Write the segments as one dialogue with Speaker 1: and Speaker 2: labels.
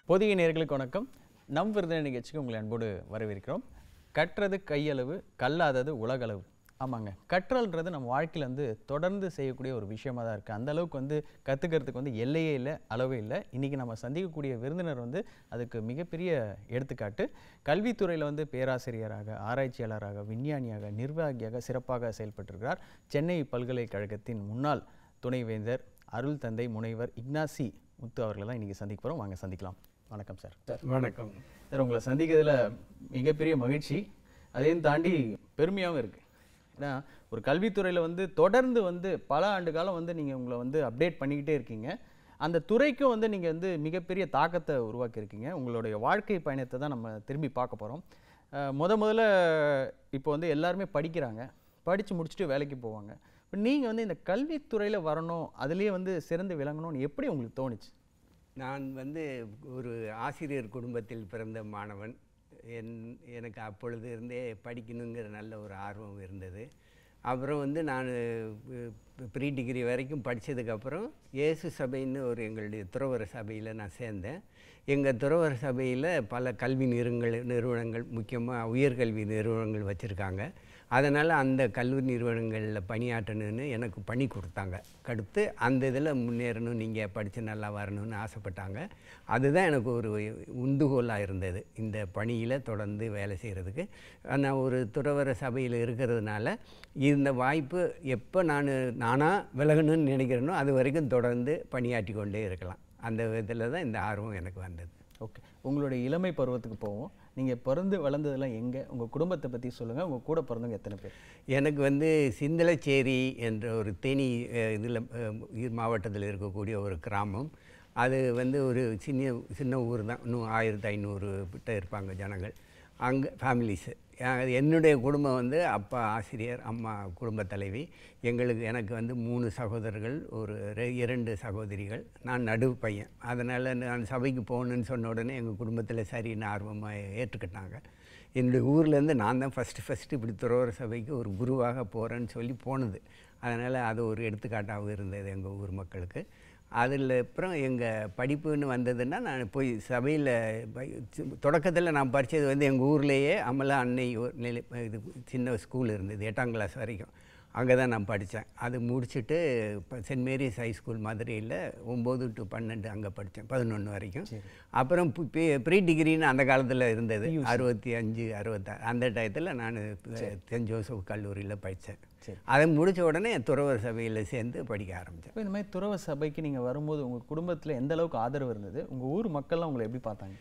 Speaker 1: பொதிகை நேர்களுக்கு வணக்கம் நம் விருந்தினர் நிகழ்ச்சிக்கு உங்களை அன்போடு வரவேற்கிறோம் கற்றது கையளவு கல்லாதது உலகளவு ஆமாங்க கற்றல்ன்றது நம்ம வாழ்க்கையில் வந்து தொடர்ந்து செய்யக்கூடிய ஒரு விஷயமா தான் இருக்குது அந்த அளவுக்கு வந்து கற்றுக்கிறதுக்கு வந்து எல்லையே இல்லை அளவே இல்லை இன்றைக்கி நம்ம சந்திக்கக்கூடிய விருந்தினர் வந்து அதுக்கு மிகப்பெரிய எடுத்துக்காட்டு கல்வித்துறையில் வந்து பேராசிரியராக ஆராய்ச்சியாளராக விஞ்ஞானியாக நிர்வாகியாக சிறப்பாக செயல்பட்டிருக்கிறார் சென்னை பல்கலைக்கழகத்தின் முன்னாள் துணைவேந்தர் அருள் தந்தை முனைவர் இக்னாசி முத்து அவர்களை தான் இன்றைக்கி சந்திக்க போகிறோம் வாங்க சந்திக்கலாம் வணக்கம் சார் சார்
Speaker 2: வணக்கம்
Speaker 1: சார் உங்களை சந்திக்கிறதுல மிகப்பெரிய மகிழ்ச்சி அதையும் தாண்டி பெருமையாகவும் இருக்குது ஏன்னா ஒரு கல்வித்துறையில் வந்து தொடர்ந்து வந்து பல ஆண்டு காலம் வந்து நீங்கள் உங்களை வந்து அப்டேட் பண்ணிக்கிட்டே இருக்கீங்க அந்த துறைக்கும் வந்து நீங்கள் வந்து மிகப்பெரிய தாக்கத்தை உருவாக்கியிருக்கீங்க உங்களுடைய வாழ்க்கை பயணத்தை தான் நம்ம திரும்பி பார்க்க போகிறோம் முத முதல்ல இப்போ வந்து எல்லாருமே படிக்கிறாங்க படித்து முடிச்சுட்டு வேலைக்கு போவாங்க இப்போ நீங்கள் வந்து இந்த கல்வித்துறையில் வரணும் அதுலேயே வந்து சிறந்து விளங்கணும்னு எப்படி உங்களுக்கு தோணுச்சு
Speaker 2: நான் வந்து ஒரு ஆசிரியர் குடும்பத்தில் பிறந்த மாணவன் என் எனக்கு அப்பொழுது இருந்தே படிக்கணுங்கிற நல்ல ஒரு ஆர்வம் இருந்தது அப்புறம் வந்து நான் ப்ரீ டிகிரி வரைக்கும் படித்ததுக்கப்புறம் இயேசு சபைன்னு ஒரு எங்களுடைய துறவர சபையில் நான் சேர்ந்தேன் எங்கள் துறவர சபையில் பல கல்வி நிறுவனங்கள் நிறுவனங்கள் முக்கியமாக உயர்கல்வி நிறுவனங்கள் வச்சுருக்காங்க அதனால் அந்த கல்வி நிறுவனங்களில் பணியாற்றணும்னு எனக்கு பணி கொடுத்தாங்க கடுத்து அந்த இதில் முன்னேறணும் நீங்கள் படித்து நல்லா வரணும்னு ஆசைப்பட்டாங்க அதுதான் எனக்கு ஒரு உந்துகோலாக இருந்தது இந்த பணியில் தொடர்ந்து வேலை செய்கிறதுக்கு நான் ஒரு துறவர சபையில் இருக்கிறதுனால இந்த வாய்ப்பு எப்போ நான் நானாக விலகணும்னு நினைக்கிறேனோ அது வரைக்கும் தொடர்ந்து பணியாற்றி கொண்டே இருக்கலாம் அந்த விதத்தில் தான் இந்த ஆர்வம் எனக்கு வந்தது
Speaker 1: ஓகே உங்களுடைய இளமை பருவத்துக்கு போவோம் நீங்கள் பிறந்து வளர்ந்ததெல்லாம் எங்கே உங்கள் குடும்பத்தை பற்றி சொல்லுங்கள் உங்கள் கூட பிறந்தவங்க எத்தனை பேர்
Speaker 2: எனக்கு வந்து சிந்தலச்சேரி என்ற ஒரு தேனி இதில் மாவட்டத்தில் இருக்கக்கூடிய ஒரு கிராமம் அது வந்து ஒரு சின்ன சின்ன ஊர் தான் இன்னும் ஆயிரத்தி ஐநூறு கிட்ட இருப்பாங்க ஜனங்கள் அங்கே ஃபேமிலிஸு என்னுடைய குடும்பம் வந்து அப்பா ஆசிரியர் அம்மா குடும்ப தலைவி எங்களுக்கு எனக்கு வந்து மூணு சகோதரர்கள் ஒரு ரெ- இரண்டு சகோதரிகள் நான் நடு பையன் அதனால் நான் சபைக்கு போகணுன்னு சொன்ன உடனே எங்கள் குடும்பத்தில் சரின்னு ஆர்வமாக ஏற்றுக்கிட்டாங்க என்னுடைய ஊர்லேருந்து நான் தான் ஃபஸ்ட்டு ஃபஸ்ட்டு இப்படி துறவர சபைக்கு ஒரு குருவாக போகிறேன்னு சொல்லி போனது அதனால் அது ஒரு எடுத்துக்காட்டாகவும் இருந்தது எங்கள் ஊர் மக்களுக்கு அதில் அப்புறம் எங்கள் படிப்புன்னு வந்ததுன்னா நான் போய் சபையில் தொடக்கத்தில் நான் படித்தது வந்து எங்கள் ஊர்லேயே அமலா அன்னை ஒரு நிலை இது சின்ன ஸ்கூல் இருந்தது எட்டாம் கிளாஸ் வரைக்கும் அங்கே தான் நான் படித்தேன் அது முடிச்சுட்டு இப்போ சென்ட் மேரிஸ் ஹை ஸ்கூல் மதுரையில் ஒம்பது டு பன்னெண்டு அங்கே படித்தேன் பதினொன்று வரைக்கும் அப்புறம் ப்ரீ டிகிரின்னு அந்த காலத்தில் இருந்தது அறுபத்தி அஞ்சு அறுபத்தாறு அந்த டயத்தில் நான் சென்ட் ஜோசப் கல்லூரியில் படித்தேன் அதை முடித்த உடனே துறவர் சபையில் சேர்ந்து படிக்க ஆரம்பித்தேன்
Speaker 1: இப்போ இந்த மாதிரி துறவ சபைக்கு நீங்கள் வரும்போது உங்கள் குடும்பத்தில் எந்த அளவுக்கு ஆதரவு இருந்தது உங்கள் ஊர் மக்கள்லாம் உங்களை எப்படி பார்த்தாங்க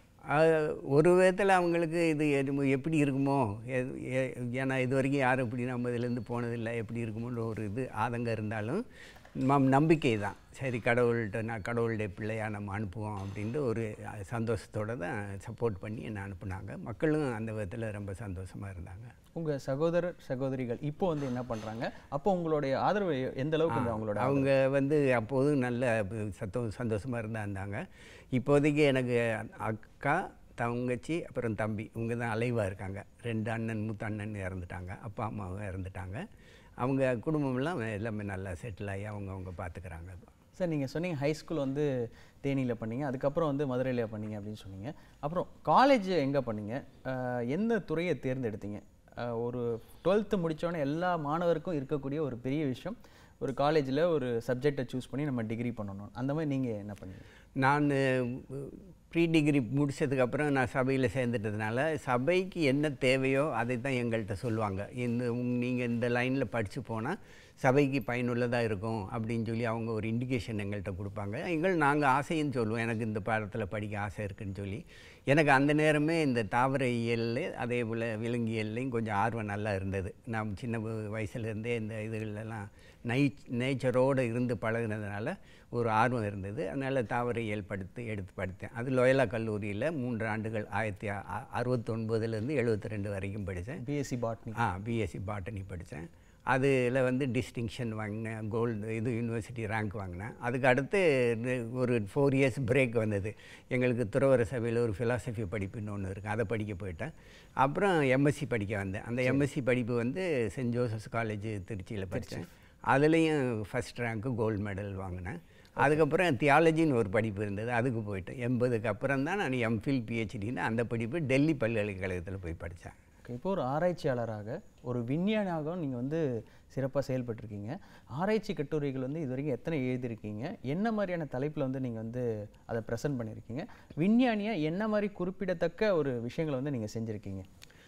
Speaker 2: அஹ் ஒரு விதத்தில் அவங்களுக்கு இது எது- எப்படி இருக்குமோ எது- ஏ- ஏன்னா இது வரைக்கும் யாரும் இப்படி நம்ம இதுலேருந்து போனதில்லை எப்படி இருக்குமோன்ற ஒரு இது ஆதங்கம் இருந்தாலும் நம் நம்பிக்கை தான் சரி கடவுள்கிட்ட நான் கடவுளுடைய பிள்ளையாக நம்ம அனுப்புவோம் அப்படின்ட்டு ஒரு அஹ், சந்தோஷத்தோட தான் சப்போர்ட் பண்ணி என்னை அனுப்புனாங்க மக்களும் அந்த விதத்தில் ரொம்ப சந்தோஷமாக இருந்தாங்க
Speaker 1: உங்கள் சகோதரர் சகோதரிகள் இப்போ வந்து என்ன பண்ணுறாங்க அப்போ உங்களுடைய ஆதரவு எ- எந்த அளவுக்கு இருந்தது அவங்களோட ஆதரவு?
Speaker 2: அவங்க வந்து அப்போதும் நல்ல சத்தோ சந்தோஷமாக இருந்தாங்க இப்போதைக்கு எனக்கு அக்கா தங்கச்சி அப்புறம் தம்பி இவங்க தான் அலைவாக இருக்காங்க ரெண்டு அண்ணன் மூத்த அண்ணன் இறந்துட்டாங்க அப்பா அம்மாவும் இறந்துட்டாங்க அவங்க குடும்பமெல்லாம் எல்லாமே நல்லா செட்டில் ஆகி அவங்க அவங்க பார்த்துக்கிறாங்க
Speaker 1: சார் நீங்கள் சொன்னீங்க ஹை ஸ்கூல் வந்து தேனியில் பண்ணீங்க அதுக்கப்புறம் வந்து மதுரையில் பண்ணீங்க அப்படின்னு சொன்னீங்க அப்புறம் காலேஜ் எங்கே பண்ணீங்க அஹ், எந்த துறையை தேர்ந்தெடுத்தீங்க அஹ், ஒரு டுவெல்த்து முடித்தோடனே எல்லா மாணவருக்கும் இருக்கக்கூடிய ஒரு பெரிய விஷயம் ஒரு காலேஜில் ஒரு சப்ஜெக்டை சூஸ் பண்ணி நம்ம டிகிரி பண்ணணும் அந்த மாதிரி நீங்கள் என்ன பண்ணீங்க
Speaker 2: நான் ப்ரீ டிகிரி முடிச்சதுக்கப்புறம் நான் சபையில் சேர்ந்துட்டதுனால சபைக்கு என்ன தேவையோ அதை தான் எங்கள்கிட்ட சொல்லுவாங்க இந்த நீங்கள் இந்த லைனில் படித்து போனால் சபைக்கு பயனுள்ளதாக இருக்கும் அப்படின்னு சொல்லி அவங்க ஒரு இண்டிகேஷன் எங்கள்கிட்ட கொடுப்பாங்க எங்கள் நாங்கள் ஆசைன்னு சொல்லுவோம் எனக்கு இந்த பாடத்தில் படிக்க ஆசை இருக்குன்னு சொல்லி எனக்கு அந்த நேரமே இந்த தாவர இயல்ல அதே போல் விலங்கியல்லையும் கொஞ்சம் ஆர்வம் நல்லா இருந்தது நான் சின்ன வ- வயசுலேருந்தே இந்த இதுகளெல்லாம் நை நேச்சரோடு இருந்து பழகுனதுனால ஒரு ஆர்வம் இருந்தது அதனால் தாவர இயல் படுத்து எடுத்து படித்தேன் அது லோயலா கல்லூரியில் மூன்று ஆண்டுகள் ஆயிரத்தி அ- அறுபத்தொன்பதுலேருந்து எழுபத்தி ரெண்டு வரைக்கும் படித்தேன்
Speaker 1: பிஎஸ்சி பாட்னி
Speaker 2: ஆ பிஎஸ்சி பாட்டனி படித்தேன் அதில் வந்து டிஸ்டிங்ஷன் வாங்கினேன் கோல்டு இது யூனிவர்சிட்டி ரேங்க் வாங்கினேன் அதுக்கு அடுத்து நெ- ஒரு ஃபோர் இயர்ஸ் பிரேக் வந்தது எங்களுக்கு துறவர சபையில் ஒரு ஃபிலாசபி படிப்புன்னு ஒன்று இருக்குது அதை படிக்க போயிட்டேன் அப்புறம் எம்எஸ்சி படிக்க வந்தேன் அந்த எம்எஸ்சி படிப்பு வந்து சென்ட் ஜோசப்ஸ் காலேஜ் திருச்சியில் படித்தேன் அதுலேயும் ஃபஸ்ட் ரேங்க்கு கோல்டு மெடல் வாங்கினேன் அதுக்கப்புறம் தியாலஜின்னு ஒரு படிப்பு இருந்தது அதுக்கு போயிட்டேன் எண்பதுக்கு அப்புறம் தான் நான் எம்ஃபில் பிஹெச்டின்னு அந்த படிப்பு டெல்லி பல்கலைக்கழகத்தில் போய் படித்தேன்
Speaker 1: Okay, இப்போ ஒரு ஆராய்ச்சியாளராக ஒரு விஞ்ஞானியாகவும் நீங்கள் வந்து சிறப்பாக செயல்பட்டிருக்கீங்க ஆராய்ச்சி கட்டுரைகள் வந்து இது வரைக்கும் எத்தனை எழுதியிருக்கீங்க என்ன மாதிரியான தலைப்பில் வந்து நீங்கள் வந்து அதை ப்ரெசென்ட் பண்ணியிருக்கீங்க விஞ்ஞானியாக என்ன மாதிரி குறிப்பிடத்தக்க ஒரு விஷயங்களை வந்து நீங்கள் செஞ்சுருக்கீங்க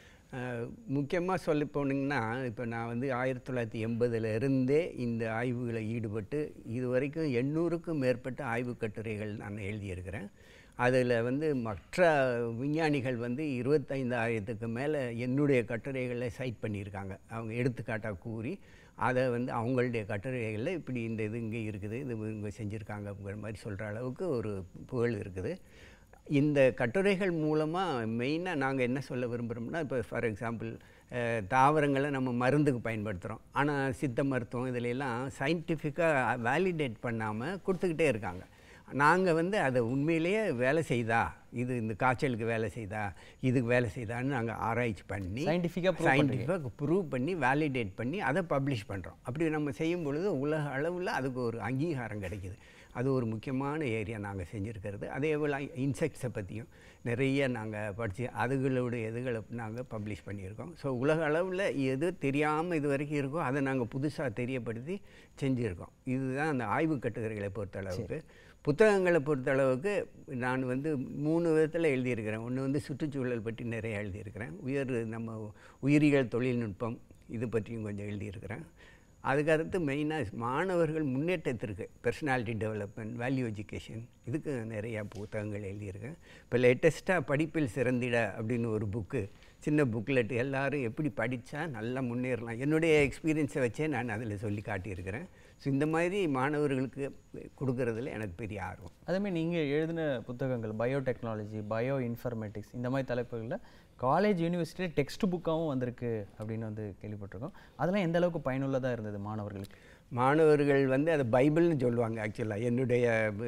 Speaker 2: முக்கியமாக சொல்ல போனீங்கன்னா இப்போ நான் வந்து ஆயிரத்தி தொள்ளாயிரத்தி எண்பதுல இருந்தே இந்த ஆய்வுகளை ஈடுபட்டு இது வரைக்கும் எண்ணூறுக்கும் மேற்பட்ட ஆய்வுக் கட்டுரைகள் நான் எழுதியிருக்கிறேன் அதில் வந்து மற்ற விஞ்ஞானிகள் வந்து இருபத்தைந்தாயிரத்துக்கு மேலே என்னுடைய கட்டுரைகளை சைட் பண்ணியிருக்காங்க அவங்க எடுத்துக்காட்டாக கூறி அதை வந்து அவங்களுடைய கட்டுரைகளில் இப்படி இந்த இது இங்கே இருக்குது இது இவங்க செஞ்சுருக்காங்கங்கிற மாதிரி சொல்கிற அளவுக்கு ஒரு புகழ் இருக்குது இந்த கட்டுரைகள் மூலமாக மெயினாக நாங்கள் என்ன சொல்ல விரும்புகிறோம்னா இப்போ ஃபார் எக்ஸாம்பிள் தாவரங்களை நம்ம மருந்துக்கு பயன்படுத்துகிறோம் ஆனால் சித்த மருத்துவம் இதுல எல்லாம் சயின்டிஃபிக்காக வேலிடேட் பண்ணாமல் கொடுத்துக்கிட்டே இருக்காங்க நாங்கள் வந்து அதை உண்மையிலேயே வேலை செய்தா இது இந்த காய்ச்சலுக்கு வேலை செய்தா இதுக்கு வேலை செய்தான்னு நாங்கள் ஆராய்ச்சி பண்ணி
Speaker 1: Scientific-ஆ prove
Speaker 2: சயின்டிஃபிக்காக ப்ரூவ் பண்ணி வேலிடேட் பண்ணி அதை பப்ளிஷ் பண்ணுறோம் அப்படி நம்ம செய்யும் பொழுது உலக அளவில் அதுக்கு ஒரு அங்கீகாரம் கிடைக்குது அது ஒரு முக்கியமான ஏரியா நாங்கள் செஞ்சுருக்கிறது அதே போல் இன்செக்ட்ஸை பற்றியும் நிறைய நாங்கள் படித்து அதுகளுடைய இதுகளை நாங்கள் பப்ளிஷ் பண்ணியிருக்கோம் ஸோ உலக அளவில் எது தெரியாமல் இது வரைக்கும் இருக்கோ அதை நாங்கள் புதுசாக தெரியப்படுத்தி செஞ்சுருக்கோம் இதுதான் அந்த ஆய்வு கட்டுரைகளை பொறுத்த அளவுக்கு புத்தகங்களை பொறுத்தளவுக்கு நான் வந்து மூணு விதத்தில் எழுதியிருக்கிறேன் ஒன்று வந்து சுற்றுச்சூழல் பற்றி நிறைய எழுதியிருக்கிறேன் உயர் நம்ம உயிரியல் தொழில்நுட்பம் இது பற்றியும் கொஞ்சம் எழுதியிருக்கிறேன் அதுக்கடுத்து மெயினாக மாணவர்கள் முன்னேற்றத்திற்கு பர்சனாலிட்டி டெவலப்மெண்ட் வேல்யூ எஜுகேஷன் இதுக்கு நிறையா புத்தகங்கள் எழுதியிருக்கேன் இப்போ லேட்டஸ்ட்டாக படிப்பில் சிறந்திட அப்படின்னு ஒரு புக்கு சின்ன புக்லெட் எல்லாரும் எப்படி படித்தா நல்லா முன்னேறலாம் என்னுடைய எக்ஸ்பீரியன்ஸை வச்சே நான் அதில் சொல்லி காட்டியிருக்கிறேன் ஸோ இந்த மாதிரி மாணவர்களுக்கு கொடுக்கறதுல எனக்கு பெரிய ஆர்வம்
Speaker 1: அதேமாதிரி நீங்கள் எழுதின புத்தகங்கள் பயோடெக்னாலஜி பயோ இன்ஃபர்மேட்டிக்ஸ் இந்த மாதிரி தலைப்புகளில் காலேஜ் யூனிவர்சிட்டியில் டெக்ஸ்ட் புக்காகவும் வந்திருக்கு அப்படின்னு வந்து கேள்விப்பட்டிருக்கோம் அதெல்லாம் எந்த அளவுக்கு பயனுள்ளதாக இருந்தது மாணவர்களுக்கு
Speaker 2: மாணவர்கள் வந்து அது பைபிள்னு சொல்லுவாங்க ஆக்சுவலாக என்னுடைய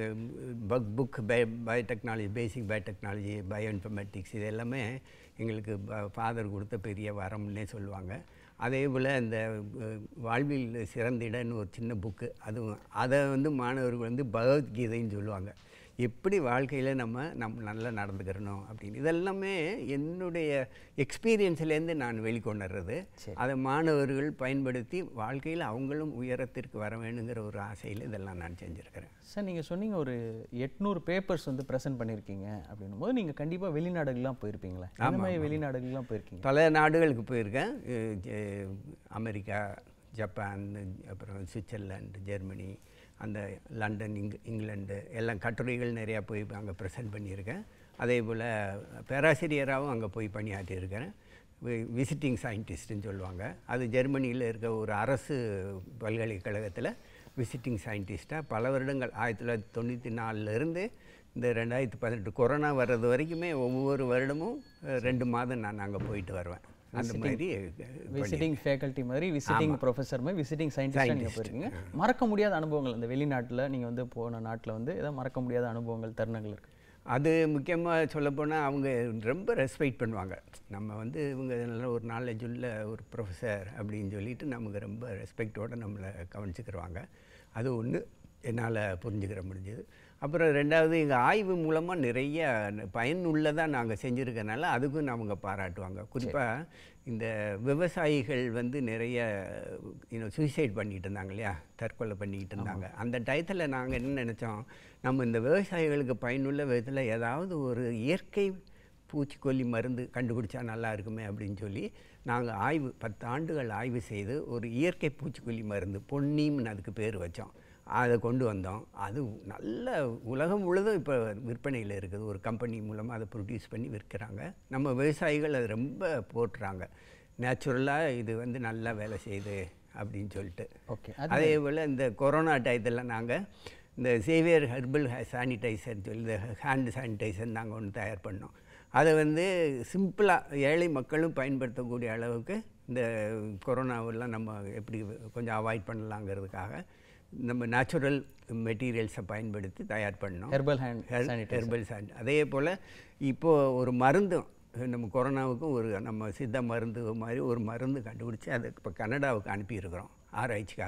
Speaker 2: பக் book by biotechnology basic biotechnology bioinformatics இது எல்லாமே எங்களுக்கு ஃபாதர் கொடுத்த பெரிய வரம்னே சொல்லுவாங்க அதே போல் இந்த அஹ், வாழ்வில் சிறந்திடன்னு ஒரு சின்ன புக்கு அதுவும் அதை வந்து மாணவர்கள் வந்து பகவத்கீதைன்னு சொல்லுவாங்க எப்படி வாழ்க்கையில் நம்ம நம்ம நல்லா நடந்துக்கிறணும் அப்படின்னு இதெல்லாமே என்னுடைய எக்ஸ்பீரியன்ஸ்லேருந்து நான் வெளிக்கொண்டுறது அதை மாணவர்கள் பயன்படுத்தி வாழ்க்கையில் அவங்களும் உயரத்திற்கு வர வேணுங்கிற ஒரு ஆசையில் இதெல்லாம் நான் செஞ்சுருக்கிறேன்
Speaker 1: சார் நீங்கள் சொன்னீங்க ஒரு எட்நூறு பேப்பர்ஸ் வந்து ப்ரெசென்ட் பண்ணியிருக்கீங்க அப்படின்னும் போது நீங்கள் கண்டிப்பாக வெளிநாடுகள்லாம் போயிருப்பீங்களா அந்த மாதிரி வெளிநாடுகள்லாம் போயிருக்கீங்க
Speaker 2: பல நாடுகளுக்கு போயிருக்கேன் அஹ் ஜெ- அமெரிக்கா ஜப்பான் அப்புறம் சுவிட்சர்லாந்து ஜெர்மனி அந்த லண்டன் இங் இங்கிலாந்து எல்லாம் கட்டுரைகள் நிறையா போய் அங்கே ப்ரெசென்ட் பண்ணியிருக்கேன் அதே போல் பேராசிரியராகவும் அங்கே போய் பணியாற்றியிருக்கிறேன் விசிட்டிங் சயின்டிஸ்ட்னு சொல்லுவாங்க அது ஜெர்மனியில் இருக்க ஒரு அரசு பல்கலைக்கழகத்தில் விசிட்டிங் சயின்டிஸ்ட்டாக பல வருடங்கள் ஆயிரத்தி தொள்ளாயிரத்தி தொண்ணூற்றி நாலுலேருந்து இந்த ரெண்டாயிரத்தி பதினெட்டு கொரோனா வர்றது வரைக்குமே ஒவ்வொரு வருடமும் அஹ், ரெண்டு மாதம் நான் அங்கே போயிட்டு வருவேன் அந்த மாதிரி அஹ்,
Speaker 1: விசிட்டிங் ஃபேக்கல்ட்டி மாதிரி விசிட்டிங் ப்ரொஃபஸர் மாதிரி விசிட்டிங் சயின்டிஸ்டாக நீங்கள் போயிருக்கீங்க மறக்க முடியாத அனுபவங்கள் இந்த வெளிநாட்டில் நீங்கள் வந்து போன நாட்டில் வந்து ஏதாவது மறக்க முடியாத அனுபவங்கள் தருணங்கள் இருக்கு
Speaker 2: அது முக்கியமாக சொல்லப்போனால் அவங்க ரொம்ப ரெஸ்பெக்ட் பண்ணுவாங்க நம்ம வந்து இவங்க நல்ல ஒரு நாலேஜ் உள்ள ஒரு ப்ரொஃபஸர் அப்படின்னு சொல்லிட்டு நமக்கு ரொம்ப ரெஸ்பெக்டோடு நம்மளை கவனிச்சுக்கிடுவாங்க அது ஒன்று என்னால் புரிஞ்சுக்கிற முடிஞ்சது அப்புறம் ரெண்டாவது எங்கள் ஆய்வு மூலமாக நிறைய பயனுள்ளதாக நாங்கள் செஞ்சுருக்கனால அதுக்கும் அவங்க பாராட்டுவாங்க குறிப்பாக இந்த விவசாயிகள் வந்து நிறைய இன்னும் சூசைட் பண்ணிட்டு இருந்தாங்க இல்லையா தற்கொலை பண்ணிக்கிட்டு இருந்தாங்க அந்த டயத்தில் நாங்கள் என்ன நினச்சோம் நம்ம இந்த விவசாயிகளுக்கு பயனுள்ள விதத்தில் ஏதாவது ஒரு இயற்கை பூச்சிக்கொல்லி மருந்து கண்டுபிடிச்சா நல்லா இருக்குமே அப்படின்னு சொல்லி நாங்கள் ஆய்வு பத்து ஆண்டுகள் ஆய்வு செய்து ஒரு இயற்கை பூச்சிக்கொல்லி மருந்து பொன்னின்னு அதுக்கு பேர் வச்சோம் அதை கொண்டு வந்தோம் அது நல்ல உலகம் முழுதும் இப்போ விற்பனையில் இருக்குது ஒரு கம்பெனி மூலமாக அதை ப்ரொடியூஸ் பண்ணி விற்கிறாங்க நம்ம விவசாயிகள் அதை ரொம்ப போட்டுறாங்க நேச்சுரலாக இது வந்து நல்லா வேலை செய்யுது அப்படின்னு சொல்லிட்டு
Speaker 1: ஓகே
Speaker 2: அதே போல் இந்த கொரோனா டயத்தில் நாங்கள் இந்த சேவியர் ஹெர்பல் சானிடைசர் சொல்லி இந்த ஹேண்ட் சானிடைசர் நாங்கள் ஒன்று தயார் பண்ணோம் அதை வந்து சிம்பிளாக ஏழை மக்களும் பயன்படுத்தக்கூடிய அளவுக்கு இந்த கொரோனாவெல்லாம் நம்ம எப்படி கொஞ்சம் அவாய்ட் பண்ணலாங்கிறதுக்காக நம்ம நேச்சுரல் மெட்டீரியல்ஸை பயன்படுத்தி தயார் பண்ணோம்
Speaker 1: ஹெர்பல் ஹேண்ட் சானிடைசர்
Speaker 2: ஹெர்பல் சாண்ட் அதே போல் இப்போது ஒரு மருந்தும் நம்ம கொரோனாவுக்கும் ஒரு நம்ம சித்த மருந்து மாதிரி ஒரு மருந்து கண்டுபிடிச்சி அதை இப்போ கனடாவுக்கு அனுப்பியிருக்கிறோம் ஆராய்ச்சிக்காக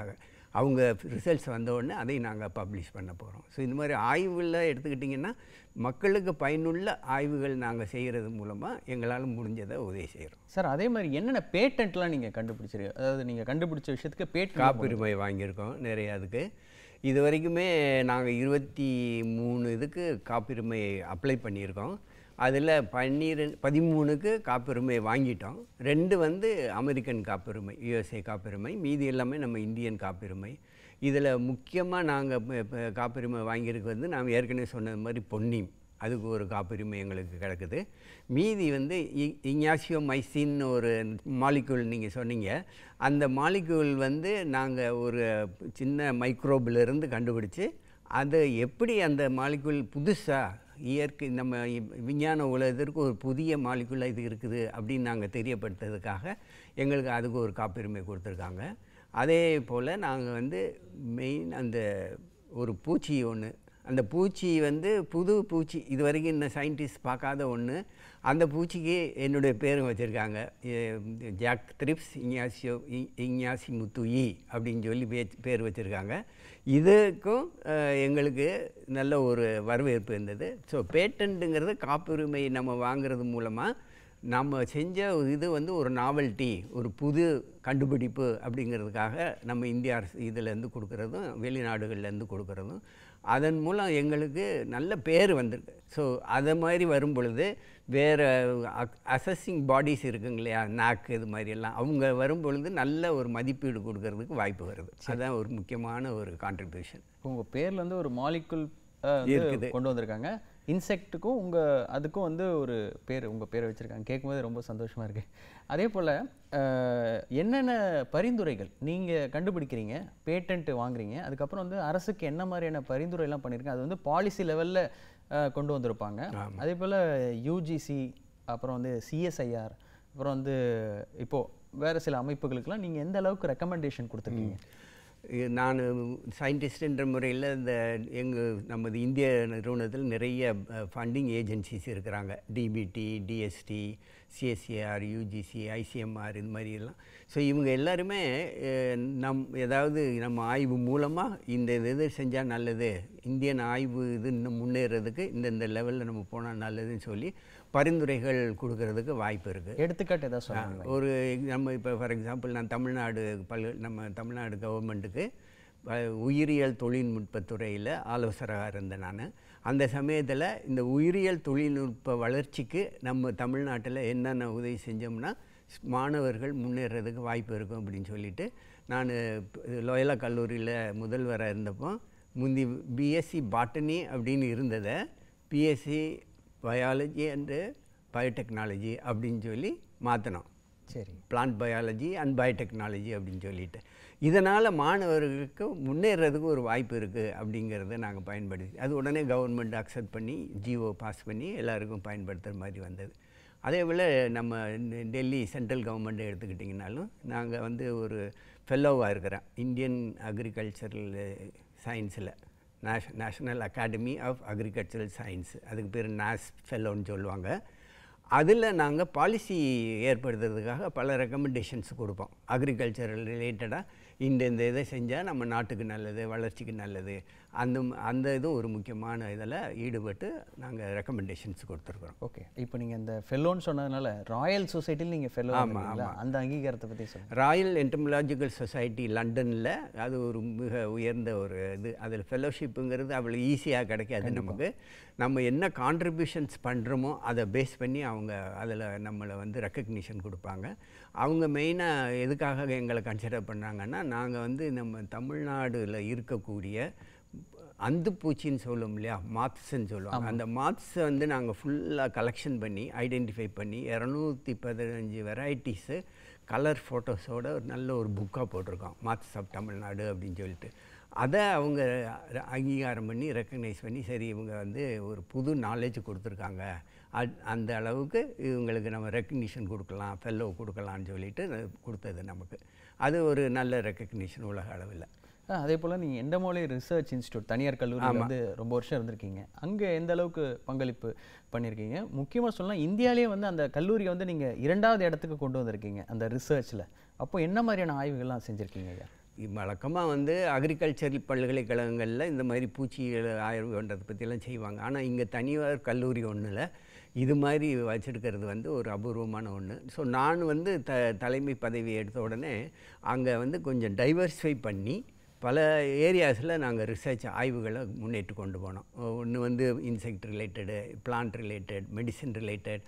Speaker 2: அவங்க ரிசல்ட்ஸ் வந்த உடனே அதை நாங்கள் பப்ளிஷ் பண்ண போகிறோம் ஸோ இந்த மாதிரி ஆய்வுல எடுத்துக்கிட்டிங்கன்னா மக்களுக்கு பயனுள்ள ஆய்வுகள் நாங்கள் செய்கிறது மூலமாக எங்களால் முடிஞ்சதை உதவி செய்கிறோம்
Speaker 1: சார் அதே மாதிரி என்னென்ன பேட்டன்ட்லாம் நீங்கள் கண்டுபிடிச்சிருக்கீங்க அதாவது நீங்கள் கண்டுபிடிச்ச விஷயத்துக்கு பேட்டன்ட்
Speaker 2: காப்புரிமை வாங்கியிருக்கோம் நிறைய அதுக்கு இது வரைக்குமே நாங்கள் இருபத்தி மூணு இதுக்கு காப்புரிமை அப்ளை பண்ணியிருக்கோம் அதில் பன்னிரெண்டு பதிமூணுக்கு காப்புரிமை வாங்கிட்டோம் ரெண்டு வந்து அமெரிக்கன் காப்புரிமை யுஎஸ்ஏ காப்புரிமை மீதி எல்லாமே நம்ம இந்தியன் காப்புரிமை இதில் முக்கியமாக நாங்கள் காப்புரிமை வாங்கியிருக்கு வந்து நாம் ஏற்கனவே சொன்னது மாதிரி பொன்னீம் அதுக்கு ஒரு காப்புரிமை எங்களுக்கு கிடக்குது மீதி வந்து இங்யாசியோ மைசின்னு ஒரு மாலிக்யூல் நீங்கள் சொன்னீங்க அந்த மாலிக்யூல் வந்து நாங்கள் ஒரு சின்ன microbe-ல இருந்து கண்டுபிடிச்சு அதை எப்படி அந்த மாலிக்யூல் புதுசாக இயற்கை நம்ம இ- விஞ்ஞான உலகத்திற்கு ஒரு புதிய மாலிகுலாக இது இருக்குது அப்படின்னு நாங்கள் தெரியப்படுத்துறதுக்காக எங்களுக்கு அதுக்கு ஒரு காப்புரிமை கொடுத்துருக்காங்க அதே போல் நாங்கள் வந்து மெயின் அந்த ஒரு பூச்சி ஒன்று அந்த பூச்சி வந்து புது பூச்சி இது வரைக்கும் இந்த சயின்டிஸ்ட் பார்க்காத ஒன்று அந்த பூச்சிக்கு என்னுடைய பேரும் வச்சுருக்காங்க ஜாக் த்ரிப்ஸ் இங்யாசியோ இங்யாசி முத்துயி அப்படின்னு சொல்லி பே- பேர் வச்சுருக்காங்க இதுக்கும் அஹ், எங்களுக்கு நல்ல ஒரு வரவேற்பு இருந்தது ஸோ பேட்டன்ட்டுங்கிறது காப்புரிமை நம்ம வாங்குறது மூலமாக நம்ம செஞ்ச ஒரு இது வந்து ஒரு நாவல்ட்டி ஒரு புது கண்டுபிடிப்பு அப்படிங்கிறதுக்காக நம்ம இந்திய அரசு இதிலேருந்து கொடுக்குறதும் வெளிநாடுகள்லேருந்து கொடுக்குறதும் அதன் மூலம் எங்களுக்கு நல்ல பேர் வந்திருக்கு ஸோ அதை மாதிரி வரும் பொழுது வேறு அசஸிங் பாடிஸ் இருக்குங்க இல்லையா நாக் இது மாதிரி எல்லாம் அவங்க வரும் பொழுது நல்ல ஒரு மதிப்பீடு கொடுக்கறதுக்கு வாய்ப்பு வருது அதுதான் ஒரு முக்கியமான ஒரு கான்ட்ரிபியூஷன்
Speaker 1: உங்கள் பேர்ல வந்து ஒரு மாலிகுல்
Speaker 2: இருக்குது.
Speaker 1: கொண்டு வந்திருக்காங்க இன்செக்ட்டுக்கும் உங்க அதுக்கும் வந்து ஒரு பேர் உங்க பேரை வச்சிருக்காங்க கேட்கும்போது ரொம்ப சந்தோஷமா இருக்கு அதே போல அஹ், என்னென்ன பரிந்துரைகள் நீங்க கண்டுபிடிக்கிறீங்க பேட்டன்ட் வாங்குறீங்க அதுக்கப்புறம் வந்து அரசுக்கு என்ன மாதிரியான பரிந்துரைலாம் பண்ணியிருக்கீங்க அது வந்து பாலிசி லெவல்ல கொண்டு வந்திருப்பாங்க அதே போல யூஜிசி அப்புறம் வந்து சிஎஸ்ஐஆர் அப்புறம் வந்து இப்போ வேற சில அமைப்புகளுக்கெல்லாம் நீங்க எந்த அளவுக்கு ரெக்கமெண்டேஷன் கொடுத்துருக்கீங்க
Speaker 2: நான் சயின்டிஸ்ட்ன்ற முறையில் இந்த எங்கள் நமது இந்திய நிறுவனத்தில் நிறைய ஃபண்டிங் ஏஜென்சிஸ் இருக்கிறாங்க DBT DST CSCR UGC ICMR இது மாதிரி எல்லாம் ஸோ இவங்க எல்லாருமே அஹ், நம் ஏதாவது நம்ம ஆய்வு மூலமாக இந்த இது செஞ்சால் நல்லது இந்தியன் ஆய்வு இது இன்னும் முன்னேறதுக்கு இந்தந்த லெவலில் நம்ம போனால் நல்லதுன்னு சொல்லி பரிந்துரைகள் கொடுக்கறதுக்கு வாய்ப்பு இருக்குது
Speaker 1: எடுத்துக்காட்டு ஏதாவது சொல்லுங்க
Speaker 2: ஒரு நம்ம இப்போ ஃபார் எக்ஸாம்பிள் நான் தமிழ்நாடு பல் நம்ம தமிழ்நாடு கவர்மெண்ட்டுக்கு அஹ், உயிரியல் தொழில்நுட்பத்துறையில் ஆலோசகராக இருந்தேன் நான் அந்த சமயத்தில் இந்த உயிரியல் தொழில்நுட்ப வளர்ச்சிக்கு நம்ம தமிழ்நாட்டில் என்னென்ன உதவி செஞ்சோம்னா ஸ்- மாணவர்கள் முன்னேறதுக்கு வாய்ப்பு இருக்கும் அப்படின்னு சொல்லிட்டு நான் லோயலா கல்லூரியில் முதல்வராக இருந்தப்போ முந்தி பிஎஸ்சி பாட்டனி அப்படின்னு இருந்ததை பிஎஸ்சி பயாலஜி அண்டு பயோடெக்னாலஜி அப்படின்னு சொல்லி மாற்றினோம்
Speaker 1: சரி
Speaker 2: பிளான்ட் பயாலஜி அண்ட் பயோடெக்னாலஜி அப்படின்னு சொல்லிட்டு இதனால் மாணவர்களுக்கு முன்னேறதுக்கு ஒரு வாய்ப்பு இருக்குது அப்படிங்கிறத நாங்கள் பயன்படுத்தி அது உடனே கவர்மெண்ட் அக்செப்ட் பண்ணி ஜிஓ பாஸ் பண்ணி எல்லாருக்கும் பயன்படுத்துகிற மாதிரி வந்தது அதே போல் நம்ம டெ- டெல்லி சென்ட்ரல் கவர்மெண்ட் எடுத்துக்கிட்டிங்கனாலும் நாங்கள் வந்து ஒரு ஃபெல்லோவாக இருக்கிறேன் இந்தியன் அக்ரிகல்ச்சரல் சயின்ஸில் நேஷ் national academy of agricultural science அதுக்கு பேர் நாஸ் ஃபெல்லோன்னு சொல்லுவாங்க அதில் நாங்கள் பாலிசி ஏற்படுத்துறதுக்காக பல ரெக்கமெண்டேஷன்ஸ் கொடுப்போம் அக்ரிகல்ச்சரல் ரிலேட்டடாக இந்த இந்த இதை செஞ்சால் நம்ம நாட்டுக்கு நல்லது வளர்ச்சிக்கு நல்லது அந்த ம- அந்த இது ஒரு முக்கியமான இதில் ஈடுபட்டு நாங்கள் ரெக்கமெண்டேஷன்ஸ் கொடுத்துருக்குறோம்
Speaker 1: ஓகே இப்போ நீங்கள் இந்த ஃபெல்லோன்னு சொன்னதுனால ராயல் சொசைட்டியில் நீங்கள் ஃபெல்லோ அந்த அங்கீகாரத்தை பற்றி சொல்லுங்கள்
Speaker 2: ராயல் என்டமலாஜிக்கல் சொசைட்டி லண்டனில் அது ஒரு மிக உயர்ந்த ஒரு இது அதில் ஃபெலோஷிப்புங்கிறது அவ்வளோ ஈஸியாக கிடைக்காது நமக்கு நம்ம என்ன கான்ட்ரிபியூஷன்ஸ் பண்ணுறோமோ அதை பேஸ் பண்ணி அவங்க அதில் நம்மளை வந்து ரெக்கக்னிஷன் கொடுப்பாங்க அவங்க மெயினாக எதுக்காக எங்களை கன்சிடர் பண்ணாங்கன்னா நாங்கள் வந்து நம்ம தமிழ்நாடுல இருக்கக்கூடிய அந்து பூச்சின்னு சொல்லுவோம் இல்லையா மாத்ஸ்ன்னு சொல்லுவாங்க அந்த மாத்ஸை வந்து நாங்கள் ஃபுல்லாக கலெக்ஷன் பண்ணி ஐடென்டிஃபை பண்ணி இரநூத்தி பதினஞ்சு வெரைட்டிஸு கலர் ஃபோட்டோஸோட ஒரு நல்ல ஒரு புக்காக போட்டிருக்கோம் மாத்ஸ் ஆஃப் தமிழ்நாடு அப்படின்னு சொல்லிட்டு அதை அவங்க ர- அங்கீகாரம் பண்ணி ரெக்கக்னைஸ் பண்ணி சரி இவங்க வந்து ஒரு புது நாலேஜ் கொடுத்துருக்காங்க அத்- அந்த அளவுக்கு இவங்களுக்கு நம்ம ரெக்கக்னிஷன் கொடுக்கலாம் ஃபெல்லோ கொடுக்கலான்னு சொல்லிட்டு அது கொடுத்தது நமக்கு அது ஒரு நல்ல ரெக்கக்னிஷன் உலக அளவில்
Speaker 1: ஆ, அதே போல் நீங்கள் எண்டமோலே ரிசர்ச் இன்ஸ்டியூட் தனியார் கல்லூரியில் வந்து ரொம்ப வருஷம் இருந்திருக்கீங்க அங்கே எந்த அளவுக்கு பங்களிப்பு பண்ணியிருக்கீங்க முக்கியமாக சொல்லலாம் இந்தியாவிலேயே வந்து அந்த கல்லூரியை வந்து நீங்கள் இரண்டாவது இடத்துக்கு கொண்டு வந்திருக்கீங்க அந்த ரிசர்ச்சில் அப்போ என்ன மாதிரியான ஆய்வுகள்லாம் செஞ்சுருக்கீங்க ஐயா
Speaker 2: வழக்கமாக வந்து அக்ரிகல்ச்சர் பல்கலைக்கழகங்களில் இந்த மாதிரி பூச்சிகள் ஆய்வு பண்ணுறதை பற்றிலாம் செய்வாங்க ஆனால் இங்கே தனியார் கல்லூரி ஒன்றில் இது மாதிரி வச்சுருக்கிறது வந்து ஒரு அபூர்வமான ஒன்று ஸோ நான் வந்து த தலைமை பதவி எடுத்த உடனே அங்கே வந்து கொஞ்சம் டைவர்ஸிஃபை பண்ணி பல ஏரியாஸில் நாங்கள் ரிசர்ச் ஆய்வுகளை முன்னேற்றி கொண்டு போனோம் ஒன்று வந்து insect related plant related medicine related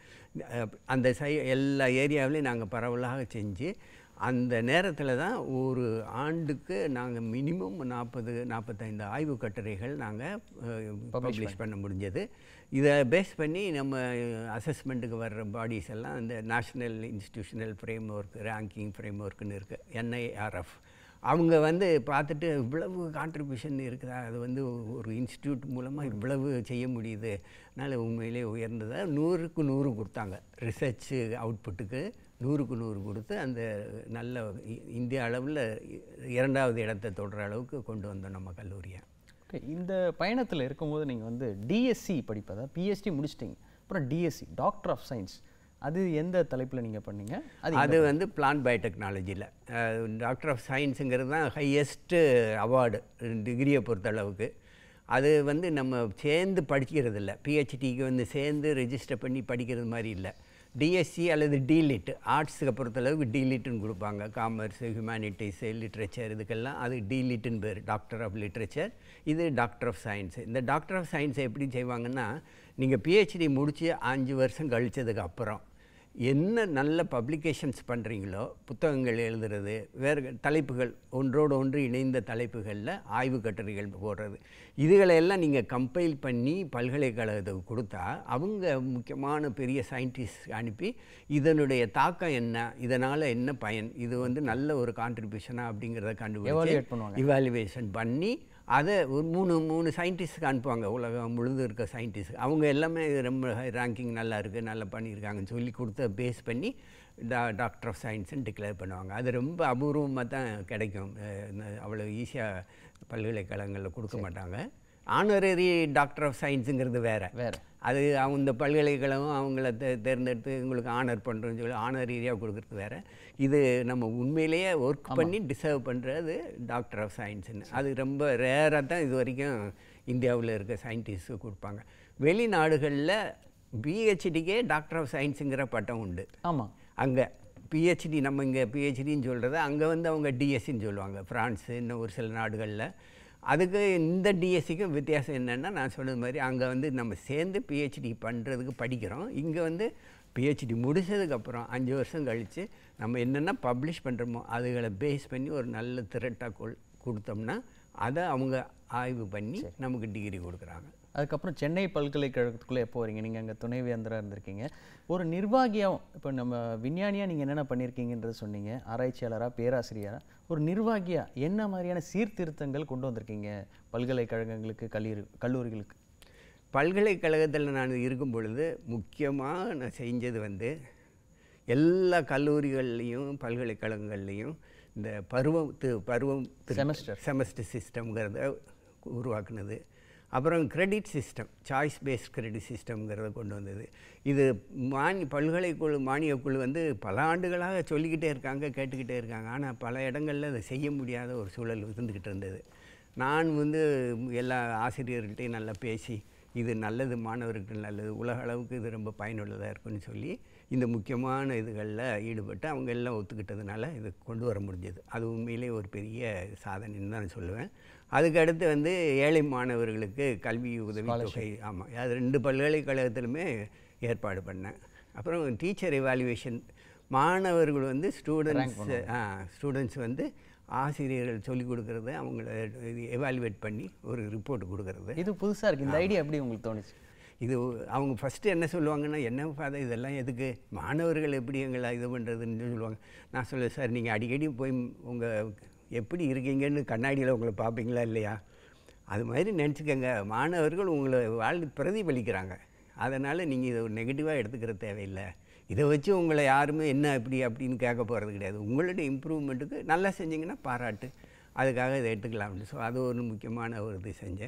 Speaker 2: அந்த சை எல்லா ஏரியாவிலையும் நாங்கள் பரவலாக செஞ்சு அந்த நேரத்தில் தான் ஒரு ஆண்டுக்கு நாங்கள் மினிமம் நாற்பது நாற்பத்தைந்து ஆய்வு கட்டுரைகள் நாங்கள் பப்ளிஷ் பண்ண முடிஞ்சது இதை பேஸ் பண்ணி நம்ம அசஸ்மெண்ட்டுக்கு வர்ற பாடிஸ் எல்லாம் இந்த national institutional framework ranking ஃப்ரேம் ஒர்க்குன்னு இருக்குது என்ஐஆர்எஃப் அவங்க வந்து பார்த்துட்டு இவ்வளவு கான்ட்ரிபியூஷன் இருக்குதா அது வந்து ஒரு இன்ஸ்டியூட் மூலமாக இவ்வளவு செய்ய முடியுது அதனால் உண்மையிலே உயர்ந்ததாக நூறுக்கு நூறு கொடுத்தாங்க ரிசர்ச் அவுட்புட்டுக்கு நூறுக்கு நூறு கொடுத்து அந்த நல்ல இ- இந்திய அளவில் இரண்டாவது இடத்தை தொடர அளவுக்கு கொண்டு வந்தோம் நம்ம கல்லூரியை
Speaker 1: Okay, இந்த பயணத்தில் இருக்கும்போது நீங்கள் வந்து டிஎஸ்சி படிப்பதா பிஹெச்டி முடிச்சிட்டிங்க அப்புறம் டிஎஸ்சி டாக்டர் ஆஃப் சயின்ஸ் அது எந்த தலைப்பில் நீங்கள் பண்ணீங்க அது
Speaker 2: அது வந்து பிளான் பயோடெக்னாலஜியில் டாக்டர் ஆஃப் சயின்ஸுங்கிறது தான் ஹையஸ்ட்டு அவார்டு டிகிரியை பொறுத்தளவுக்கு அது வந்து நம்ம சேர்ந்து படிக்கிறது இல்லை பிஹெச்டிக்கு வந்து சேர்ந்து ரெஜிஸ்டர் பண்ணி படிக்கிறது மாதிரி இல்லை டிஎஸ்சி அல்லது டிலிட் ஆர்ட்ஸுக்கு பொறுத்தளவுக்கு டிலிட்னு கொடுப்பாங்க காமர்ஸ் ஹியூமனிட்டிஸு லிட்ரேச்சர் இதுக்கெல்லாம் அது டிலிட்னு பேர் டாக்டர் ஆஃப் லிட்ரேச்சர் இது டாக்டர் ஆஃப் சயின்ஸ் இந்த டாக்டர் ஆஃப் சயின்ஸை எப்படி செய்வாங்கன்னா நீங்கள் பிஹெச்டி முடித்து அஞ்சு வருஷம் கழிச்சதுக்கு அப்புறம் என்ன நல்ல பப்ளிகேஷன்ஸ் பண்ணுறீங்களோ புத்தகங்கள் எழுதுறது வேறு தலைப்புகள் ஒன்றோடு ஒன்று இணைந்த தலைப்புகளில் ஆய்வு கட்டுரைகள் போடுறது இதுகளெல்லாம் நீங்கள் கம்பைல் பண்ணி பல்கலைக்கழகத்துக்கு கொடுத்தா அவங்க முக்கியமான பெரிய சயின்டிஸ்ட் அனுப்பி இதனுடைய தாக்கம் என்ன இதனால் என்ன பயன் இது வந்து நல்ல ஒரு கான்ட்ரிபியூஷனாக அப்படிங்கிறத
Speaker 1: Evaluate
Speaker 2: கண்டுபிடிச்சு
Speaker 1: பண்ணுவாங்க.
Speaker 2: இவாலுவேஷன் பண்ணி அதை ஒரு மூணு மூணு சயின்டிஸ்ட்க்கு அனுப்புவாங்க உலகம் முழுது இருக்க சயின்டிஸ்ட் அவங்க எல்லாமே இது ரொம்ப ரேங்கிங் நல்லா இருக்குது நல்லா பண்ணியிருக்காங்கன்னு சொல்லி கொடுத்த பேஸ் பண்ணி டா டாக்டர் ஆஃப் சயின்ஸ்னு டிக்ளேர் பண்ணுவாங்க அது ரொம்ப அபூர்வமாக தான் கிடைக்கும் அஹ் ந- அவ்வளோ ஈஸியாக பல்கலைக்கழகங்களில் கொடுக்க மாட்டாங்க ஆனரரி டாக்டர் ஆஃப் சயின்ஸுங்கிறது வேறு
Speaker 1: வேற
Speaker 2: அது அவங்க இந்த பல்கலைக்கழகம் அவங்கள தே தேர்ந்தெடுத்து உங்களுக்கு ஆனர் பண்ணுறோன்னு சொல்லி ஆனர் ரீதியாக கொடுக்குறது வேறு இது நம்ம உண்மையிலேயே ஒர்க் பண்ணி டிசர்வ் பண்ணுறது டாக்டர் ஆஃப் சயின்ஸ்னு அது ரொம்ப ரேராக தான் இது வரைக்கும் இந்தியாவில் இருக்க சயின்டிஸ்ட்டு கொடுப்பாங்க வெளிநாடுகளில் பிஹெச்டிக்கே டாக்டர் ஆஃப் சயின்ஸுங்கிற பட்டம் உண்டு
Speaker 1: ஆமாம்
Speaker 2: அங்கே பிஹெச்டி நம்ம இங்கே பிஹெச்டின்னு சொல்கிறது அங்கே வந்து அவங்க டிஎஸ்சின்னு சொல்லுவாங்க ஃப்ரான்ஸு இன்னும் ஒரு சில நாடுகளில் அதுக்கு இந்த டிஎஸ்சிக்கும் வித்தியாசம் என்னென்னா நான் சொன்னது மாதிரி அங்கே வந்து நம்ம சேர்ந்து பிஹெச்டி பண்ணுறதுக்கு படிக்கிறோம் இங்கே வந்து பிஹெச்டி முடிச்சதுக்கப்புறம் அஞ்சு வருஷம் கழித்து நம்ம என்னென்ன பப்ளிஷ் பண்ணுறோமோ அதுகளை பேஸ் பண்ணி ஒரு நல்ல திரட்டாக கொள் கொடுத்தோம்னா அதை அவங்க ஆய்வு பண்ணி நமக்கு டிகிரி கொடுக்குறாங்க
Speaker 1: அதுக்கப்புறம் சென்னை பல்கலைக்கழகத்துக்குள்ளே எப்போ வரீங்க நீங்கள் அங்கே துணைவேந்தராக இருந்திருக்கீங்க ஒரு நிர்வாகியாகவும் இப்போ நம்ம விஞ்ஞானியாக நீங்கள் என்னென்ன பண்ணியிருக்கீங்கன்றது சொன்னீங்க ஆராய்ச்சியாளராக பேராசிரியராக ஒரு நிர்வாகியாக என்ன மாதிரியான சீர்திருத்தங்கள் கொண்டு வந்திருக்கீங்க பல்கலைக்கழகங்களுக்கு கல்லூரி கல்லூரிகளுக்கு
Speaker 2: பல்கலைக்கழகத்தில் நான் இருக்கும் பொழுது முக்கியமாக நான் செஞ்சது வந்து எல்லா கல்லூரிகள்லேயும் பல்கலைக்கழகங்கள்லேயும் இந்த பருவத்து பருவம்
Speaker 1: Semester.
Speaker 2: செமஸ்டர் சிஸ்டம்ங்கிறத உருவாக்குனது அப்புறம் credit system choice based credit சிஸ்டம்ங்கிறத கொண்டு வந்தது இது மானி பல்கலைக்குழு மானியக்குழு வந்து பல ஆண்டுகளாக சொல்லிக்கிட்டே இருக்காங்க கேட்டுக்கிட்டே இருக்காங்க ஆனால் பல இடங்களில் அதை செய்ய முடியாத ஒரு சூழல் இருந்துக்கிட்டு இருந்தது நான் வந்து எல்லா ஆசிரியர்கள்ட்டையும் நல்லா பேசி இது நல்லது மாணவர்களுக்கு நல்லது உலக அளவுக்கு இது ரொம்ப பயனுள்ளதாக இருக்குன்னு சொல்லி இந்த முக்கியமான இதுகளில் ஈடுபட்டு அவங்க எல்லாம் ஒத்துக்கிட்டதுனால இது கொண்டு வர முடிஞ்சது அது உண்மையிலே ஒரு பெரிய சாதனைன்னு தான் நான் சொல்லுவேன் அதுக்கு அடுத்து வந்து ஏழை மாணவர்களுக்கு கல்வி உதவி தொகை ஆமாம் அது ரெண்டு பல்கலைக்கழகத்திலுமே ஏற்பாடு பண்ணேன் அப்புறம் டீச்சர் எவாலுவேஷன் மாணவர்கள் வந்து ஸ்டூடெண்ட்ஸ் ஸ்டூடெண்ட்ஸ் வந்து ஆசிரியர்கள் சொல்லிக் கொடுக்கறத அவங்கள எவாலுவேட் பண்ணி ஒரு ரிப்போர்ட் கொடுக்கறது
Speaker 1: இது புதுசாக இருக்குது இந்த ஐடியா எப்படி உங்களுக்கு தோணுச்சு
Speaker 2: இது அவங்க ஃபஸ்ட்டு என்ன சொல்லுவாங்கன்னா என்ன ஃபாதர் இதெல்லாம் எதுக்கு மாணவர்கள் எப்படி எங்களை இது பண்ணுறதுன்னு சொல்லுவாங்க நான் சொல்லுவேன் சார் நீங்கள் அடிக்கடி போய் உங்கள் எப்படி இருக்கீங்கன்னு கண்ணாடியில் உங்களை பார்ப்பீங்களா இல்லையா அது மாதிரி நினச்சிக்கோங்க மாணவர்கள் உங்களை வாழ் பிரதிபலிக்கிறாங்க அதனால் நீங்கள் இதை நெகட்டிவாக எடுத்துக்கிற தேவையில்லை இதை வச்சு உங்களை யாருமே என்ன இப்படி அப்படின்னு கேட்க போகிறது கிடையாது உங்களுடைய இம்ப்ரூவ்மெண்ட்டுக்கு நல்லா செஞ்சீங்கன்னா பாராட்டு அதுக்காக இதை எடுத்துக்கலாம்னு ஸோ அது ஒரு முக்கியமான ஒரு இது செஞ்சேன்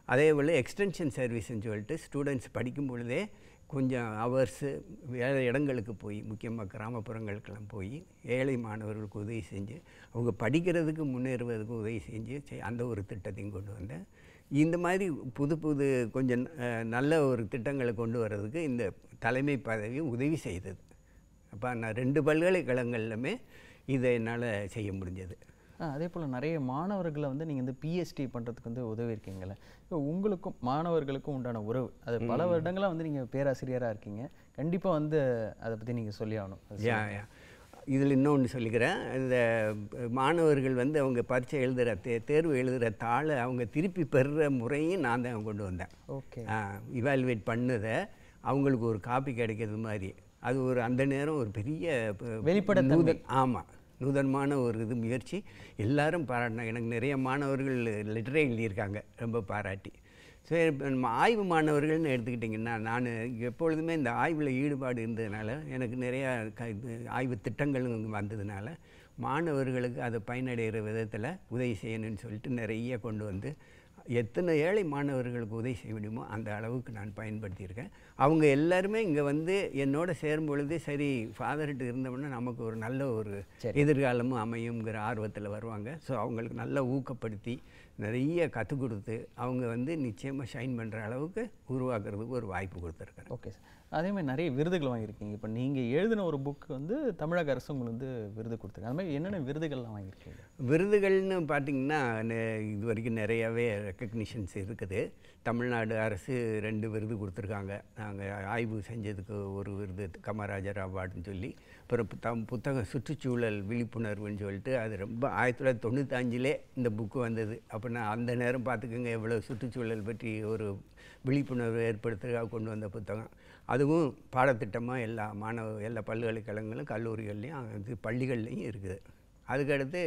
Speaker 2: அதே போல் எக்ஸ்டென்ஷன் சர்வீஸ்ன்னு சொல்லிட்டு ஸ்டூடெண்ட்ஸ் படிக்கும் பொழுதே கொஞ்சம் ஹவர்ஸு வேறு இடங்களுக்கு போய் முக்கியமாக கிராமப்புறங்களுக்கெல்லாம் போய் ஏழை மாணவர்களுக்கு உதவி செஞ்சு அவங்க படிக்கிறதுக்கு முன்னேறுவதற்கு உதவி செஞ்சு செ- அந்த ஒரு திட்டத்தையும் கொண்டு வந்தேன் இந்த மாதிரி புது புது கொஞ்சம் அஹ், நல்ல ஒரு திட்டங்களை கொண்டு வர்றதுக்கு இந்த தலைமை பதவி உதவி செய்தது அப்போ நான் ரெண்டு பல்கலைக்கழகங்கள்லுமே இதை என்னால் செய்ய முடிஞ்சது
Speaker 1: ஆ, அதே போல் நிறைய மாணவர்களை வந்து நீங்கள் வந்து பிஎஸ்டி பண்ணுறதுக்கு வந்து உதவி இருக்கீங்களே இப்போ உங்களுக்கும் மாணவர்களுக்கும் உண்டான உறவு அது பல வருடங்களாக வந்து நீங்கள் பேராசிரியராக இருக்கீங்க கண்டிப்பாக வந்து அதை பற்றி நீங்கள் சொல்லி ஆகணும் அது
Speaker 2: யா யா இதில் இன்னொன்று சொல்லிக்கிறேன் இந்த மாணவர்கள் வந்து அவங்க பரீட்சை எழுதுகிற தே தேர்வு எழுதுகிற தாளை அவங்க திருப்பி பெறுற முறையும் நான் தான் கொண்டு வந்தேன்
Speaker 1: ஓகே
Speaker 2: இவாலுவேட் பண்ணதை அவங்களுக்கு ஒரு காப்பி கிடைக்கிறது மாதிரி அது ஒரு அந்த நேரம் ஒரு பெரிய ப-
Speaker 1: வெளிப்படைத்தன்மை.
Speaker 2: நூதன் ஆமாம் நூதனமான ஒரு இது முயற்சி எல்லாரும் பாராட்டினாங்க எனக்கு நிறைய மாணவர்கள் லெட்டரே எழுதியிருக்காங்க ரொம்ப பாராட்டி சரி இப்போ நம்ம ஆய்வு மாணவர்கள்னு எடுத்துக்கிட்டிங்கன்னா நான் எப்பொழுதுமே இந்த ஆய்வில் ஈடுபாடு இருந்ததுனால எனக்கு நிறையா க இது ஆய்வு திட்டங்களும் வந்ததுனால மாணவர்களுக்கு அதை பயனடைகிற விதத்தில் உதவி செய்யணும்னு சொல்லிட்டு நிறைய கொண்டு வந்து எத்தனை ஏழை மாணவர்களுக்கு உதவி செய்ய முடியுமோ அந்த அளவுக்கு நான் பயன்படுத்தியிருக்கேன் அவங்க எல்லாருமே இங்கே வந்து என்னோட சேரும் பொழுது சரி ஃபாதர்கிட்ட இருந்தோம்னா நமக்கு ஒரு நல்ல ஒரு
Speaker 1: சரி.
Speaker 2: எதிர்காலமும் அமையுங்கிற ஆர்வத்தில் வருவாங்க ஸோ அவங்களுக்கு நல்லா ஊக்கப்படுத்தி நிறைய கற்றுக் கொடுத்து அவங்க வந்து நிச்சயமாக ஷைன் பண்ணுற அளவுக்கு உருவாக்குறதுக்கு ஒரு வாய்ப்பு கொடுத்துருக்கேன்
Speaker 1: ஓகே சார் அதே மாதிரி நிறைய விருதுகள் வாங்கியிருக்கீங்க இப்போ நீங்கள் எழுதின ஒரு புக் வந்து தமிழக அரசு உங்களுக்கு வந்து விருது கொடுத்துருக்காங்க அது மாதிரி என்னென்ன விருதுகள்லாம் வாங்கியிருக்கீங்க
Speaker 2: விருதுகள்னு பார்த்தீங்கன்னா நெ- இது வரைக்கும் நிறையாவே ரெக்கக்னிஷன்ஸ் இருக்குது தமிழ்நாடு அரசு ரெண்டு விருது கொடுத்துருக்காங்க நாங்கள் ஆய்வு செஞ்சதுக்கு ஒரு விருது காமராஜர் அவார்டுன்னு சொல்லி அப்புறம் புத்தகம் புத்தக சுற்றுச்சூழல் விழிப்புணர்வுன்னு சொல்லிட்டு அது ரொம்ப ஆயிரத்தி தொள்ளாயிரத்தி தொண்ணூத்தஞ்சிலே இந்த புக்கு வந்தது அப்போ நான் அந்த நேரம் பார்த்துக்கோங்க எவ்வளோ சுற்றுச்சூழல் பற்றி ஒரு விழிப்புணர்வு ஏற்படுத்துறதுக்காக கொண்டு வந்த புத்தகம் அதுவும் பாடத்திட்டமாக எல்லா மாணவ எல்லா பல்கலைக்கழகங்களும் கல்லூரிகள்லையும் அது பள்ளிகள்லையும் இருக்குது அதுக்கடுத்து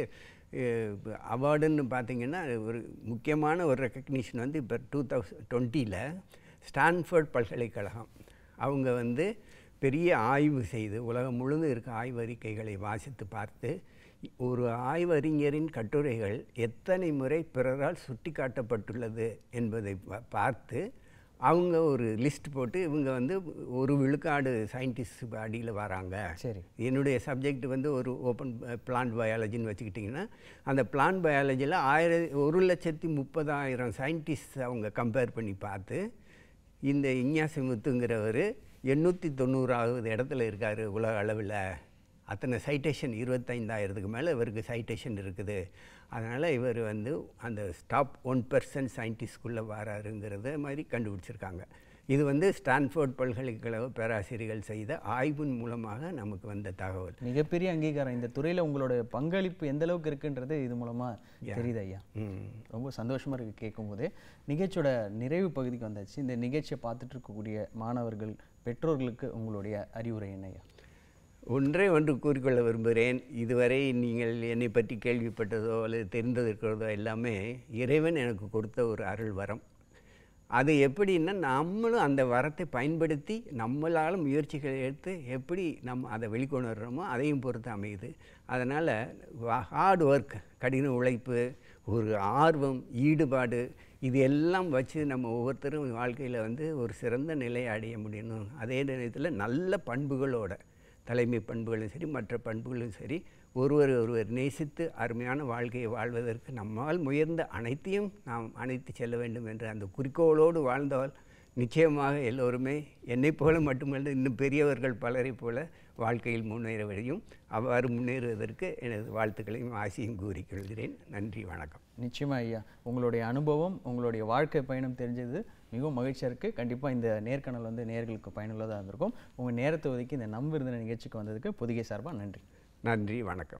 Speaker 2: அவார்டுன்னு பார்த்தீங்கன்னா ஒரு முக்கியமான ஒரு ரெக்கக்னிஷன் வந்து இப்போ டூ தௌசண்ட் டுவெண்ட்டியில் ஸ்டான்ஃபோர்ட் பல்கலைக்கழகம் அவங்க வந்து பெரிய ஆய்வு செய்து உலகம் முழுதும் இருக்க ஆய்வறிக்கைகளை வாசித்து பார்த்து ஒரு ஆய்வறிஞரின் கட்டுரைகள் எத்தனை முறை பிறரால் சுட்டிக்காட்டப்பட்டுள்ளது என்பதை பா- பார்த்து அவங்க ஒரு லிஸ்ட் போட்டு இவங்க வந்து ஒரு விழுக்காடு சயின்டிஸ்ட் அடியில் வராங்க
Speaker 1: சரி
Speaker 2: என்னுடைய சப்ஜெக்ட் வந்து ஒரு ஓப்பன் பிளான்ட் பயாலஜின்னு வச்சுக்கிட்டிங்கன்னா அந்த பிளான்ட் பயாலஜியில் ஆயிர ஒரு லட்சத்தி முப்பதாயிரம் சயின்டிஸ்ட் அவங்க கம்பேர் பண்ணி பார்த்து இந்த இஞ்ஞாசி முத்துங்கிறவர் எண்ணூற்றி தொண்ணூறாவது இடத்துல இருக்கார் உலக அளவில் அத்தனை சைட்டேஷன் இருபத்தைந்தாயிரத்துக்கு மேலே இவருக்கு சைட்டேஷன் இருக்குது அதனால் இவர் வந்து அந்த ஸ்டாப் ஒன் பர்சன்ட் சயின்டிஸ்ட்குள்ளே வராருங்கிறத மாதிரி கண்டுபிடிச்சிருக்காங்க இது வந்து ஸ்டான்ஃபோர்ட் பல்கலைக்கழக பேராசிரியர்கள் செய்த ஆய்வின் மூலமாக நமக்கு வந்த தகவல்
Speaker 1: மிகப்பெரிய அங்கீகாரம் இந்த துறையில் உங்களோட பங்களிப்பு எந்த அளவுக்கு இருக்குன்றது இது மூலமாக தெரியுது ஐயா
Speaker 2: ம்.
Speaker 1: ரொம்ப சந்தோஷமாக இருக்குது கேட்கும்போது நிகழ்ச்சியோட நிறைவு பகுதிக்கு வந்தாச்சு இந்த நிகழ்ச்சியை பார்த்துட்டு இருக்கக்கூடிய மாணவர்கள் பெற்றோர்களுக்கு உங்களுடைய அறிவுரை என்ன ஐயா
Speaker 2: ஒன்றே ஒன்று கூறிக்கொள்ள விரும்புகிறேன் இதுவரை நீங்கள் என்னை பற்றி கேள்விப்பட்டதோ அல்லது தெரிந்திருக்கிறதோ எல்லாமே இறைவன் எனக்கு கொடுத்த ஒரு அருள் வரம் அது எப்படின்னா நம்மளும் அந்த வரத்தை பயன்படுத்தி நம்மளால் முயற்சிகளை எடுத்து எப்படி நம்ம அதை வெளிக்கொண்டு வர்றோமோ அதையும் பொறுத்து அமையுது அதனால் ஹார்ட் ஒர்க் கடின உழைப்பு ஒரு ஆர்வம் ஈடுபாடு இது எல்லாம் வச்சு நம்ம ஒவ்வொருத்தரும் வாழ்க்கையில் வந்து ஒரு சிறந்த நிலையை அடைய முடியணும் அதே நேரத்தில் நல்ல பண்புகளோட தலைமை பண்புகளும் சரி மற்ற பண்புகளும் சரி ஒருவர் ஒருவர் நேசித்து அருமையான வாழ்க்கையை வாழ்வதற்கு நம்மால் முயர்ந்த அனைத்தையும் நாம் அணைத்து செல்ல வேண்டும் என்ற அந்த குறிக்கோளோடு வாழ்ந்தால் நிச்சயமாக எல்லோருமே என்னைப் போல மட்டுமல்ல இன்னும் பெரியவர்கள் பலரைப் போல வாழ்க்கையில் முன்னேற முடியும் அவ்வாறு முன்னேறுவதற்கு எனது வாழ்த்துக்களையும் ஆசையும் கூறிக்கொள்கிறேன் நன்றி வணக்கம்
Speaker 1: நிச்சயமா ஐயா உங்களுடைய அனுபவம் உங்களுடைய வாழ்க்கை பயணம் தெரிஞ்சது மிகவும் மகிழ்ச்சியாக இருக்குது கண்டிப்பாக இந்த நேர்காணல் வந்து நேர்களுக்கு பயனுள்ளதாக இருந்திருக்கும் உங்கள் நேரத்தை ஒதுக்கி இந்த நம் விருந்தின நிகழ்ச்சிக்கு வந்ததுக்கு புதிய சார்பாக நன்றி
Speaker 2: நன்றி வணக்கம்